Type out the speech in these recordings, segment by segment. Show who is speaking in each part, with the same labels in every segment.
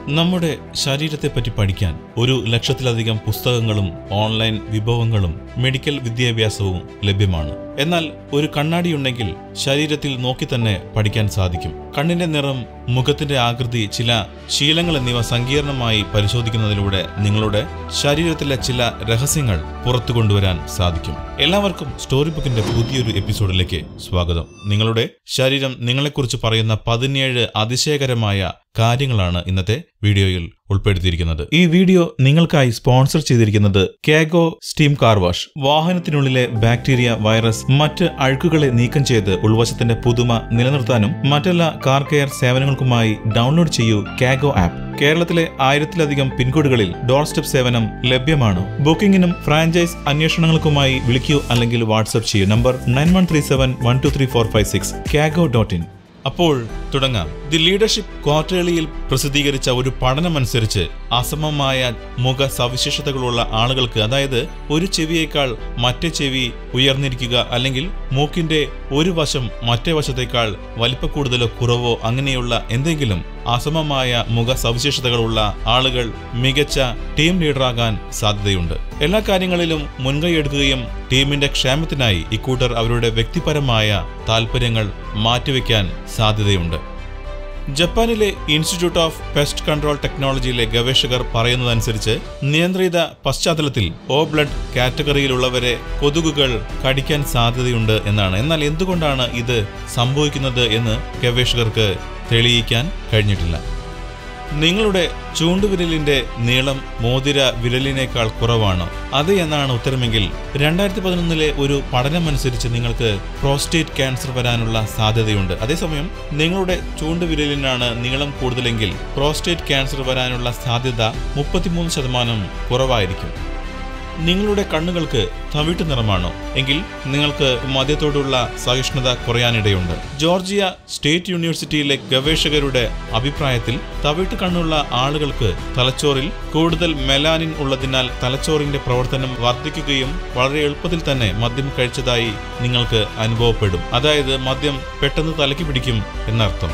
Speaker 1: നമ്മുടെ ശരീരത്തെപ്പറ്റി പഠിക്കാൻ ഒരു ലക്ഷത്തിലധികം പുസ്തകങ്ങളും ഓൺലൈൻ വിഭവങ്ങളും മെഡിക്കൽ വിദ്യാഭ്യാസവും ലഭ്യമാണ് എന്നാൽ ഒരു കണ്ണാടിയുണ്ടെങ്കിൽ ശരീരത്തിൽ നോക്കി തന്നെ പഠിക്കാൻ സാധിക്കും കണ്ണിന്റെ നിറം മുഖത്തിന്റെ ആകൃതി ചില ശീലങ്ങൾ എന്നിവ സങ്കീർണമായി പരിശോധിക്കുന്നതിലൂടെ നിങ്ങളുടെ ശരീരത്തിലെ ചില രഹസ്യങ്ങൾ പുറത്തു കൊണ്ടുവരാൻ സാധിക്കും എല്ലാവർക്കും സ്റ്റോറി ബുക്കിന്റെ പുതിയൊരു എപ്പിസോഡിലേക്ക് സ്വാഗതം നിങ്ങളുടെ ശരീരം നിങ്ങളെക്കുറിച്ച് പറയുന്ന പതിനേഴ് അതിശയകരമായ കാര്യങ്ങളാണ് ഇന്നത്തെ വീഡിയോയിൽ ഉൾപ്പെടുത്തിയിരിക്കുന്നത് ഈ വീഡിയോ നിങ്ങൾക്കായി സ്പോൺസർ ചെയ്തിരിക്കുന്നത് കാഗോ സ്റ്റീം കാർ വാഷ് വാഹനത്തിനുള്ളിലെ ബാക്ടീരിയ വൈറസ് മറ്റ് അഴുക്കുകളെ നീക്കം ചെയ്ത് ഉൾവശത്തിന്റെ പുതുമ നിലനിർത്താനും മറ്റെല്ലാ കാർ കെയർ സേവനങ്ങൾക്കുമായി ഡൗൺലോഡ് ചെയ്യൂ കാഗോ ആപ്പ് കേരളത്തിലെ ആയിരത്തിലധികം പിൻകോഡുകളിൽ ഡോർ സ്റ്റെപ്പ് സേവനം ലഭ്യമാണ് ബുക്കിംഗിനും ഫ്രാഞ്ചൈസ് അന്വേഷണങ്ങൾക്കുമായി വിളിക്കൂ അല്ലെങ്കിൽ വാട്സ്ആപ്പ് ചെയ്യൂ number nine one three seven one two three four five six കാഗോ ഡോട്ട് ഇൻ അപ്പോൾ തുടങ്ങാം ദി ലീഡർഷിപ്പ് ക്വാർട്ടേളിയിൽ പ്രസിദ്ധീകരിച്ച ഒരു പഠനമനുസരിച്ച് അസമമായ മുഖ സവിശേഷതകളുള്ള ആളുകൾക്ക് അതായത് ഒരു ചെവിയേക്കാൾ മറ്റേ ചെവി ഉയർന്നിരിക്കുക അല്ലെങ്കിൽ മൂക്കിന്റെ ഒരു വശം മറ്റേ വശത്തേക്കാൾ വലിപ്പക്കൂടുതലോ കുറവോ അങ്ങനെയുള്ള എന്തെങ്കിലും അസമമായ മുഖ സവിശേഷതകളുള്ള ആളുകൾ മികച്ച ടീം ലീഡറാകാൻ സാധ്യതയുണ്ട് എല്ലാ കാര്യങ്ങളിലും മുൻകൈ എടുക്കുകയും ടീമിന്റെ ക്ഷേമത്തിനായി ഇക്കൂട്ടർ അവരുടെ വ്യക്തിപരമായ താൽപ്പര്യങ്ങൾ മാറ്റിവെക്കാൻ സാധ്യതയുണ്ട് ജപ്പാനിലെ ഇൻസ്റ്റിറ്റ്യൂട്ട് ഓഫ് പെസ്റ്റ് കൺട്രോൾ ടെക്നോളജിയിലെ ഗവേഷകർ പറയുന്നതനുസരിച്ച് നിയന്ത്രിത പശ്ചാത്തലത്തിൽ ഓ ബ്ലഡ് കാറ്റഗറിയിലുള്ളവരെ കൊതുകുകൾ കടിക്കാൻ സാധ്യതയുണ്ട് എന്നാണ് എന്നാൽ എന്തുകൊണ്ടാണ് ഇത് സംഭവിക്കുന്നത് എന്ന് ഗവേഷകർക്ക് തെളിയിക്കാൻ കഴിഞ്ഞിട്ടില്ല നിങ്ങളുടെ ചൂണ്ടുവിരലിന്റെ നീളം മോതിര വിരലിനേക്കാൾ കുറവാണ് അത് എന്നാണ് ഉത്തരമെങ്കിൽ രണ്ടായിരത്തി പതിനൊന്നിലെ ഒരു പഠനമനുസരിച്ച് നിങ്ങൾക്ക് പ്രോസ്റ്റേറ്റ് ക്യാൻസർ വരാനുള്ള സാധ്യതയുണ്ട് അതേസമയം നിങ്ങളുടെ ചൂണ്ടുവിരലിനാണ് നീളം കൂടുതലെങ്കിൽ പ്രോസ്റ്റേറ്റ് ക്യാൻസർ വരാനുള്ള സാധ്യത മുപ്പത്തിമൂന്ന് ശതമാനം കുറവായിരിക്കും നിങ്ങളുടെ കണ്ണുകൾക്ക് തവിട്ട് നിറമാണോ എങ്കിൽ നിങ്ങൾക്ക് മദ്യത്തോടുള്ള സഹിഷ്ണുത കുറയാനിടയുണ്ട് ജോർജിയ സ്റ്റേറ്റ് യൂണിവേഴ്സിറ്റിയിലെ ഗവേഷകരുടെ അഭിപ്രായത്തിൽ തവിട്ട് കണ്ണുള്ള ആളുകൾക്ക് തലച്ചോറിൽ കൂടുതൽ മെലാനിൻ ഉള്ളതിനാൽ തലച്ചോറിന്റെ പ്രവർത്തനം വർദ്ധിക്കുകയും വളരെ എളുപ്പത്തിൽ തന്നെ മദ്യം കഴിച്ചതായി നിങ്ങൾക്ക് അനുഭവപ്പെടും അതായത് മദ്യം പെട്ടെന്ന് തലയ്ക്ക് പിടിക്കും എന്നർത്ഥം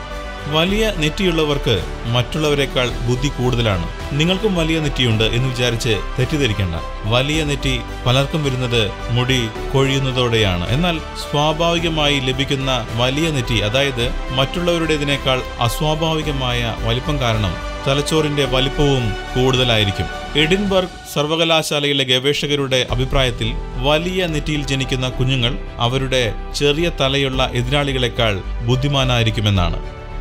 Speaker 1: വലിയ നെറ്റിയുള്ളവർക്ക് മറ്റുള്ളവരെക്കാൾ ബുദ്ധി കൂടുതലാണ് നിങ്ങൾക്കും വലിയ നെറ്റിയുണ്ട് എന്ന് വിചാരിച്ച് തെറ്റിദ്ധരിക്കേണ്ട വലിയ നെറ്റി പലർക്കും വരുന്നത് മുടി കൊഴിയുന്നതോടെയാണ് എന്നാൽ സ്വാഭാവികമായി ലഭിക്കുന്ന വലിയ നെറ്റി അതായത് മറ്റുള്ളവരുടേതിനേക്കാൾ അസ്വാഭാവികമായ വലിപ്പം കാരണം തലച്ചോറിന്റെ വലിപ്പവും കൂടുതലായിരിക്കും എഡിൻബർഗ് സർവകലാശാലയിലെ ഗവേഷകരുടെ അഭിപ്രായത്തിൽ വലിയ നെറ്റിയിൽ ജനിക്കുന്ന കുഞ്ഞുങ്ങൾ അവരുടെ ചെറിയ തലയുള്ള എതിരാളികളെക്കാൾ ബുദ്ധിമാനായിരിക്കുമെന്നാണ്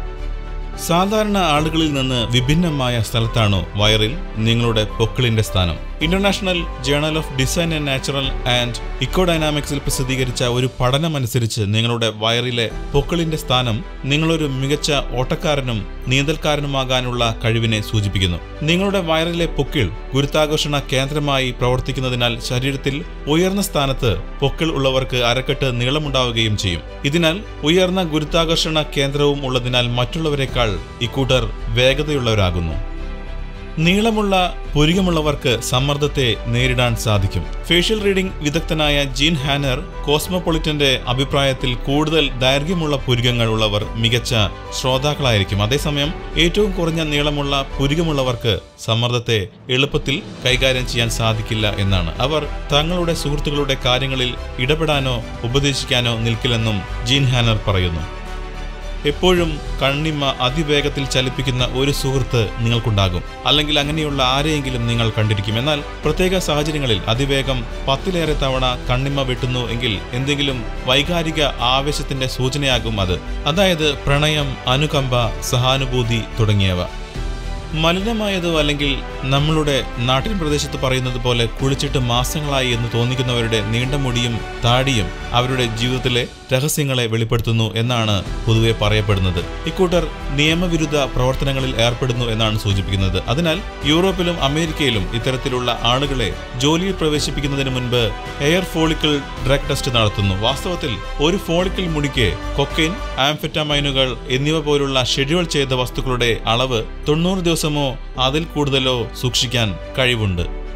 Speaker 1: സാധാരണ ആളുകളിൽ നിന്ന് വിഭിന്നമായ സ്ഥലത്താണോ വയറിൽ നിങ്ങളുടെ പൊക്കിളിന്റെ സ്ഥാനം international journal of design and natural and ഇക്കോഡൈനാമിക്സിൽ പ്രസിദ്ധീകരിച്ച ഒരു പഠനമനുസരിച്ച് നിങ്ങളുടെ വയറിലെ പൊക്കിളിന്റെ സ്ഥാനം നിങ്ങളൊരു മികച്ച ഓട്ടക്കാരനും നീന്തൽക്കാരനുമാകാനുള്ള കഴിവിനെ സൂചിപ്പിക്കുന്നു നിങ്ങളുടെ വയറിലെ പൊക്കിൾ ഗുരുത്വാകർഷണ കേന്ദ്രമായി പ്രവർത്തിക്കുന്നതിനാൽ ശരീരത്തിൽ ഉയർന്ന സ്ഥാനത്ത് പൊക്കിൾ ഉള്ളവർക്ക് അരക്കെട്ട് നീളമുണ്ടാവുകയും ചെയ്യും ഇതിനാൽ ഉയർന്ന ഗുരുത്വാകർഷണ കേന്ദ്രവും ഉള്ളതിനാൽ മറ്റുള്ളവരെക്കാൾ ഇക്കൂട്ടർ വേഗതയുള്ളവരാകുന്നു നീളമുള്ള പുരികമുള്ളവർക്ക് സമ്മർദ്ദത്തെ നേരിടാൻ സാധിക്കും ഫേഷ്യൽ റീഡിംഗ് വിദഗ്ധനായ ജീൻ ഹാനർ കോസ്മോപൊളിറ്റന്റെ അഭിപ്രായത്തിൽ കൂടുതൽ ദൈർഘ്യമുള്ള പുരികങ്ങൾ ഉള്ളവർ മികച്ച ശ്രോതാക്കളായിരിക്കും അതേസമയം ഏറ്റവും കുറഞ്ഞ നീളമുള്ള പുരികമുള്ളവർക്ക് സമ്മർദ്ദത്തെ എളുപ്പത്തിൽ കൈകാര്യം ചെയ്യാൻ സാധിക്കില്ല എന്നാണ് അവർ തങ്ങളുടെ സുഹൃത്തുക്കളുടെ കാര്യങ്ങളിൽ ഇടപെടാനോ ഉപദേശിക്കാനോ നിൽക്കില്ലെന്നും ജീൻ ഹാനർ പറയുന്നു എപ്പോഴും കണ്ണിമ അതിവേഗത്തിൽ ചലിപ്പിക്കുന്ന ഒരു സുഹൃത്ത് നിങ്ങൾക്കുണ്ടാകും അല്ലെങ്കിൽ അങ്ങനെയുള്ള ആരെയെങ്കിലും നിങ്ങൾ കണ്ടിരിക്കും എന്നാൽ പ്രത്യേക സാഹചര്യങ്ങളിൽ അതിവേഗം പത്തിലേറെ തവണ കണ്ണിമ വെട്ടുന്നു എങ്കിൽ എന്തെങ്കിലും വൈകാരിക ആവേശത്തിന്റെ സൂചനയാകും അത് അതായത് പ്രണയം അനുകമ്പ സഹാനുഭൂതി തുടങ്ങിയവ മലിനമായതോ അല്ലെങ്കിൽ നമ്മളുടെ നാട്ടിൻ പ്രദേശത്ത് പറയുന്നത് പോലെ കുളിച്ചിട്ട് മാസങ്ങളായി എന്ന് തോന്നിക്കുന്നവരുടെ നീണ്ട മുടിയും താടിയും അവരുടെ ജീവിതത്തിലെ രഹസ്യങ്ങളെ വെളിപ്പെടുത്തുന്നു എന്നാണ് പൊതുവെ പറയപ്പെടുന്നത് ഇക്കൂട്ടർ നിയമവിരുദ്ധ പ്രവർത്തനങ്ങളിൽ ഏർപ്പെടുന്നു എന്നാണ് സൂചിപ്പിക്കുന്നത് അതിനാൽ യൂറോപ്പിലും അമേരിക്കയിലും ഇത്തരത്തിലുള്ള ആളുകളെ ജോലിയിൽ പ്രവേശിപ്പിക്കുന്നതിന് മുൻപ് എയർ ഫോളിക്കിൾ ഡ്രഗ് ടെസ്റ്റ് നടത്തുന്നു വാസ്തവത്തിൽ ഒരു ഫോളിക്കിൾ മുടിക്ക് കൊക്കൈൻ ആംഫെറ്റാമൈനുകൾ എന്നിവ പോലുള്ള ഷെഡ്യൂൾ ചെയ്ത വസ്തുക്കളുടെ അളവ് തൊണ്ണൂറ് ദിവസമോ അതിൽ കൂടുതലോ സൂക്ഷിക്കാൻ കഴിവുണ്ട്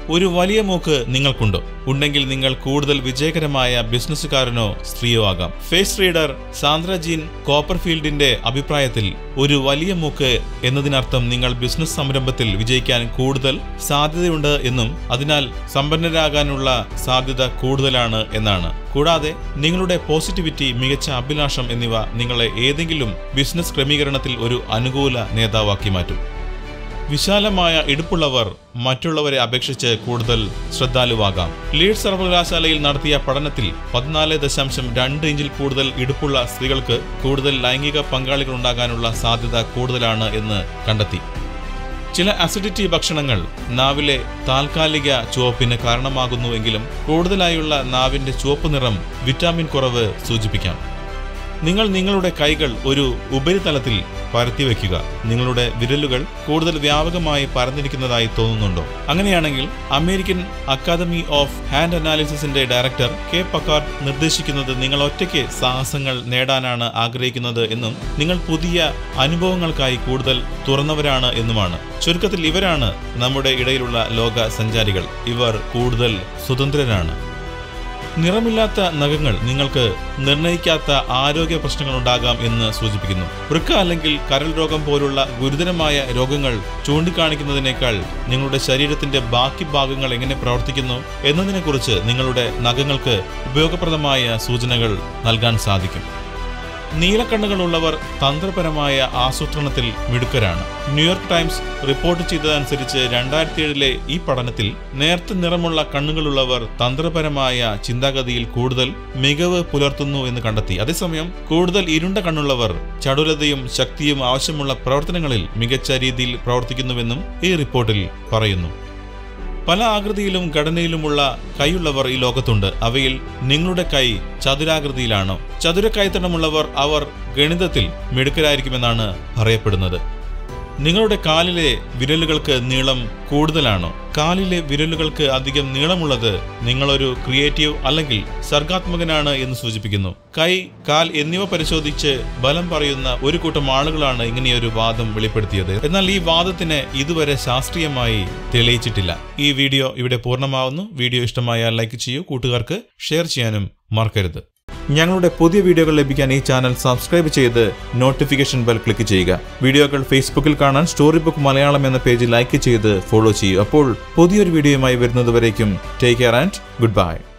Speaker 1: ഒരു വലിയ മൂക്ക് നിങ്ങൾക്കുണ്ടോ ഉണ്ടെങ്കിൽ നിങ്ങൾ കൂടുതൽ വിജയകരമായ ബിസിനസ്സുകാരനോ സ്ത്രീയോ ആകാം ഫേസ് റീഡർ സാന്ദ്ര ജീൻ കോപ്പർഫീൽഡിന്റെ അഭിപ്രായത്തിൽ ഒരു വലിയ മൂക്ക് എന്നതിനർത്ഥം നിങ്ങൾ ബിസിനസ് സംരംഭത്തിൽ വിജയിക്കാൻ കൂടുതൽ സാധ്യതയുണ്ട് എന്നും അതിനാൽ സമ്പന്നരാകാനുള്ള സാധ്യത കൂടുതലാണ് എന്നാണ് കൂടാതെ നിങ്ങളുടെ പോസിറ്റിവിറ്റി മികച്ച അഭിലാഷം എന്നിവ നിങ്ങളെ ഏതെങ്കിലും ബിസിനസ് ക്രമീകരണത്തിൽ ഒരു അനുകൂല നേതാവാക്കി മാറ്റും വിശാലമായ ഇടുപ്പുള്ളവർ മറ്റുള്ളവരെ അപേക്ഷിച്ച് കൂടുതൽ ശ്രദ്ധാലുവാകാം ലീഡ് സർവകലാശാലയിൽ നടത്തിയ പഠനത്തിൽ പതിനാല് ദശാംശം രണ്ട് ഇഞ്ചിൽ കൂടുതൽ ഇടുപ്പുള്ള സ്ത്രീകൾക്ക് കൂടുതൽ ലൈംഗിക പങ്കാളികൾ ഉണ്ടാകാനുള്ള സാധ്യത കൂടുതലാണ് എന്ന് കണ്ടെത്തി ചില അസിഡിറ്റി ഭക്ഷണങ്ങൾ നാവിലെ താൽക്കാലിക ചുവപ്പിന് കാരണമാകുന്നുവെങ്കിലും കൂടുതലായുള്ള നാവിന്റെ ചുവപ്പ് നിറം വിറ്റാമിൻ കുറവ് സൂചിപ്പിക്കാം നിങ്ങൾ നിങ്ങളുടെ കൈകൾ ഒരു ഉപരിതലത്തിൽ പരത്തി വയ്ക്കുക നിങ്ങളുടെ വിരലുകൾ കൂടുതൽ വ്യാപകമായി പരന്നിരിക്കുന്നതായി തോന്നുന്നുണ്ടോ അങ്ങനെയാണെങ്കിൽ അമേരിക്കൻ അക്കാദമി ഓഫ് ഹാൻഡ് അനാലിസിസിന്റെ ഡയറക്ടർ കെ പക്കാർഡ് നിർദ്ദേശിക്കുന്നത് നിങ്ങൾ ഒറ്റയ്ക്ക് സാഹസങ്ങൾ നേടാനാണ് ആഗ്രഹിക്കുന്നത് എന്നും നിങ്ങൾ പുതിയ അനുഭവങ്ങൾക്കായി കൂടുതൽ തുറന്നവരാണ് എന്നുമാണ് ചുരുക്കത്തിൽ ഇവരാണ് നമ്മുടെ ഇടയിലുള്ള ലോക സഞ്ചാരികൾ ഇവർ കൂടുതൽ സ്വതന്ത്രരാണ് നിറമില്ലാത്ത നഖങ്ങൾ നിങ്ങൾക്ക് നിർണയിക്കാത്ത ആരോഗ്യ പ്രശ്നങ്ങൾ ഉണ്ടാകാം എന്ന് സൂചിപ്പിക്കുന്നു വൃക്ക അല്ലെങ്കിൽ കരൾ രോഗം പോലുള്ള ഗുരുതരമായ രോഗങ്ങൾ ചൂണ്ടിക്കാണിക്കുന്നതിനേക്കാൾ നിങ്ങളുടെ ശരീരത്തിന്റെ ബാക്കി ഭാഗങ്ങൾ എങ്ങനെ പ്രവർത്തിക്കുന്നു എന്നതിനെക്കുറിച്ച് നിങ്ങളുടെ നഖങ്ങൾക്ക് ഉപയോഗപ്രദമായ സൂചനകൾ നൽകാൻ സാധിക്കും നീലക്കണ്ണുകളുള്ളവർ തന്ത്രപരമായ ആസൂത്രണത്തിൽ മിടുക്കരാണ് ന്യൂയോർക്ക് ടൈംസ് റിപ്പോർട്ട് ചെയ്തതനുസരിച്ച് രണ്ടായിരത്തി ഏഴിലെ ഈ പഠനത്തിൽ നേർത്ത നിറമുള്ള കണ്ണുകളുള്ളവർ തന്ത്രപരമായ ചിന്താഗതിയിൽ കൂടുതൽ മികവ് പുലർത്തുന്നു എന്ന് കണ്ടെത്തി അതേസമയം കൂടുതൽ ഇരുണ്ട കണ്ണുള്ളവർ ചടുലതയും ശക്തിയും ആവശ്യമുള്ള പ്രവർത്തനങ്ങളിൽ മികച്ച രീതിയിൽ പ്രവർത്തിക്കുന്നുവെന്നും ഈ റിപ്പോർട്ടിൽ പറയുന്നു പല ആകൃതിയിലും ഘടനയിലുമുള്ള കൈയുള്ളവർ ഈ ലോകത്തുണ്ട് അവയിൽ നിങ്ങളുടെ കൈ ചതുരാകൃതിയിലാണോ ചതുര കൈത്തണമുള്ളവർ അവർ ഗണിതത്തിൽ മിടുക്കരായിരിക്കുമെന്നാണ് പറയപ്പെടുന്നത് നിങ്ങളുടെ കാലിലെ വിരലുകൾക്ക് നീളം കൂടുതലാണോ കാലിലെ വിരലുകൾക്ക് അധികം നീളമുള്ളത് നിങ്ങളൊരു ക്രിയേറ്റീവ് അല്ലെങ്കിൽ സർഗാത്മകനാണ് എന്ന് സൂചിപ്പിക്കുന്നു കൈ കാൽ എന്നിവ പരിശോധിച്ച് ബലം പറയുന്ന ഒരു കൂട്ടം ആളുകളാണ് ഇങ്ങനെയൊരു വാദം വെളിപ്പെടുത്തിയത് എന്നാൽ ഈ വാദത്തിന് ഇതുവരെ ശാസ്ത്രീയമായി തെളിയിച്ചിട്ടില്ല ഈ വീഡിയോ ഇവിടെ പൂർണ്ണമാവുന്നു വീഡിയോ ഇഷ്ടമായാൽ ലൈക്ക് ചെയ്യൂ കൂട്ടുകാർക്ക് ഷെയർ ചെയ്യാനും മറക്കരുത് ഞങ്ങളുടെ പുതിയ വീഡിയോകൾ ലഭിക്കാൻ ഈ ചാനൽ സബ്സ്ക്രൈബ് ചെയ്ത് നോട്ടിഫിക്കേഷൻ ബെൽ ക്ലിക്ക് ചെയ്യുക വീഡിയോകൾ ഫേസ്ബുക്കിൽ കാണാൻ സ്റ്റോറി ബുക്ക് മലയാളം എന്ന പേജ് ലൈക്ക് ചെയ്ത് ഫോളോ ചെയ്യൂ അപ്പോൾ പുതിയൊരു വീഡിയോയുമായി വരുന്നതുവരേക്കും take care and good by